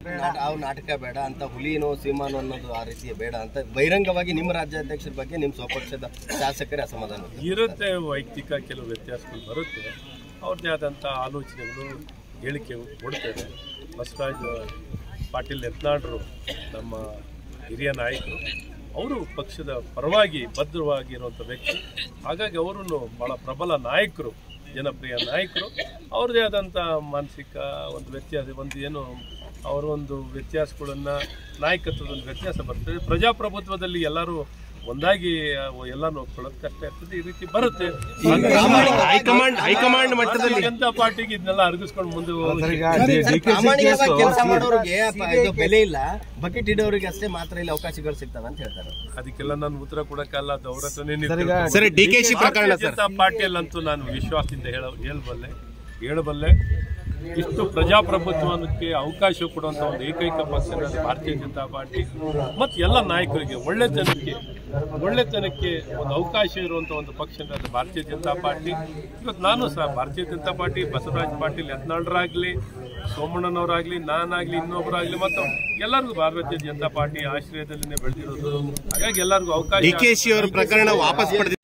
ನಾಟ- ಅವ್ ನಾಟಕ ಬೇಡ ಅಂತ ಹುಲಿನೋ ಸಿಂಹನೋ ಅನ್ನೋದು ಆ ರೀತಿಯ ಬೇಡ ಅಂತ ಬಹಿರಂಗವಾಗಿ ನಿಮ್ಮ ರಾಜ್ಯಾಧ್ಯಕ್ಷರ ಬಗ್ಗೆ ನಿಮ್ಮ ಸ್ವಪಕ್ಷದ ಶಾಸಕರೇ ಅಸಮಾಧಾನ ಇದೆ. ಇರುತ್ತೆ ವೈಯಕ್ತಿಕ ಕೆಲವು ವ್ಯತ್ಯಾಸಗಳು ಬರುತ್ತೆ ಅವ್ರದ್ದೇ ಆದಂಥ ಆಲೋಚನೆಗಳು ಹೇಳಿಕೆ ಕೊಡ್ತೇವೆ ಬಸವರಾಜ್ ಪಾಟೀಲ್ ಯತ್ನಾಡ್ರು ನಮ್ಮ ಹಿರಿಯ ನಾಯಕರು ಅವರು ಪಕ್ಷದ ಪರವಾಗಿ ಭದ್ರವಾಗಿರುವಂಥ ವ್ಯಕ್ತಿ ಹಾಗಾಗಿ ಅವರನ್ನು ಭಾಳ ಪ್ರಬಲ ನಾಯಕರು ಜನಪ್ರಿಯ ನಾಯಕರು ಅವ್ರದ್ದೇ ಆದಂಥ ಮಾನಸಿಕ ಒಂದು ವ್ಯತ್ಯಾಸ ಒಂದು ಏನು ಅವರ ಒಂದು ವ್ಯತ್ಯಾಸಗಳನ್ನು ನಾಯಕತ್ವದ ಒಂದು ವ್ಯತ್ಯಾಸ ಬರ್ತದೆ ಪ್ರಜಾಪ್ರಭುತ್ವದಲ್ಲಿ ಎಲ್ಲರೂ ಒಂದಾಗಿ ಎಲ್ಲ ನೋಡ್ಕೊಳ್ಳೋದು ಕಷ್ಟ ಇರ್ತದೆ ಈ ರೀತಿ ಬರುತ್ತೆ ಹೈಕಮಾಂಡ್ ಹೈಕಮಾಂಡ್ ಮಟ್ಟದಲ್ಲಿ ಜನತಾ ಪಾರ್ಟಿಗೆ ಇದನ್ನೆಲ್ಲ ಅರಗಿಸ್ಕೊಂಡು ಮುಂದೆ ಹೋಗಿ ಪ್ರಾಮಾಣಿಕವಾಗಿ ಕೆಲಸ ಮಾಡೋರಿಗೆ ಪ- ಇದು ಬೆಲೆ ಇಲ್ಲ ಬಕೆಟ್ ಇಡೋರಿಗೆ ಅಷ್ಟೇ ಮಾತ್ರ ಇಲ್ಲಿ ಅವಕಾಶಗಳು ಸಿಗ್ತವೆ ಅಂತ ಹೇಳ್ತಾರೆ ಅದಕ್ಕೆಲ್ಲ ನಾನು ಉತ್ತರ ಕೊಡಕ್ಕಲ್ಲ ಅದು ಅವ್ರ ಹತ್ರನೇ ಸರ್ ಡಿ ಕೆ ಶಿ ಪ್ರಕರಣ ಭಾರತೀಯ ಸರ್ ಜನತಾ ಪಾರ್ಟಿಯಲ್ಲಂತೂ ನಾನು ವಿಶ್ವಾಸದಿಂದ ಹೇಳ ಹೇಳಬಲ್ಲೆ ಹೇಳಬಲ್ಲೆ ಇಷ್ಟು ಪ್ರಜಾಪ್ರಭುತ್ವಕ್ಕೆ ಅವಕಾಶ ಕೊಡುವಂತ ಒಂದು ಏಕೈಕ ಪಕ್ಷ ಅಂದ್ರೆ ಭಾರತೀಯ ಜನತಾ ಪಾರ್ಟಿ ಮತ್ತು ಎಲ್ಲ ನಾಯಕರಿಗೆ ಒಳ್ಳೆತನಕ್ಕೆ ಒಳ್ಳೆತನಕ್ಕೆ ಒಂದು ಅವಕಾಶ ಇರುವಂತ ಒಂದು ಪಕ್ಷ ಅಂದ್ರೆ ಅದು ಭಾರತೀಯ ಜನತಾ ಪಾರ್ಟಿ ಇವತ್ತು ನಾನು ಸಹ ಭಾರತೀಯ ಜನತಾ ಪಾರ್ಟಿ ಬಸವರಾಜ ಪಾಟೀಲ್ ಯತ್ನಾಳರಾಗ್ಲಿ ಸೋಮಣ್ಣನವರಾಗ್ಲಿ ನಾನಾಗ್ಲಿ ಇನ್ನೊಬ್ಬರಾಗ್ಲಿ ಮತ್ತು ಎಲ್ಲರಿಗೂ ಭಾರತೀಯ ಜನತಾ ಪಾರ್ಟಿ ಆಶ್ರಯದಲ್ಲಿನೇ ಬೆಳೆದಿರೋದು ಹಾಗಾಗಿ ಎಲ್ಲರಿಗೂ ಅವಕಾಶ ಡಿ ಕೆ ಶಿ ಅವರ ಪ್ರಕರಣ ವಾಪಸ್ ಪಡೆದ